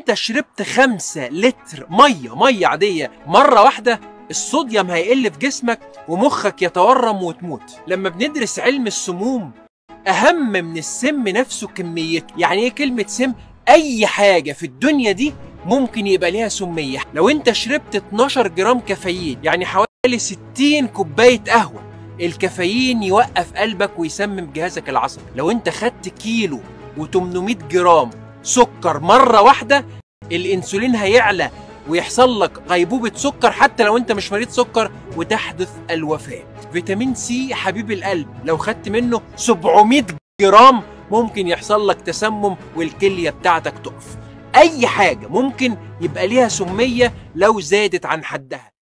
انت شربت خمسة لتر مية مية عادية مرة واحدة الصوديوم هيقل في جسمك ومخك يتورم وتموت لما بندرس علم السموم اهم من السم نفسه كميته يعني ايه كلمة سم اي حاجة في الدنيا دي ممكن يبقى ليها سمية لو انت شربت 12 جرام كافيين يعني حوالي 60 كوباية قهوة الكافيين يوقف قلبك ويسمم جهازك العصبي لو انت خدت كيلو و800 جرام سكر مرة واحدة الانسولين هيعلى ويحصل لك غيبوبة سكر حتى لو انت مش مريض سكر وتحدث الوفاة فيتامين سي حبيب القلب لو خدت منه 700 جرام ممكن يحصل لك تسمم والكلية بتاعتك تقف اي حاجة ممكن يبقى ليها سمية لو زادت عن حدها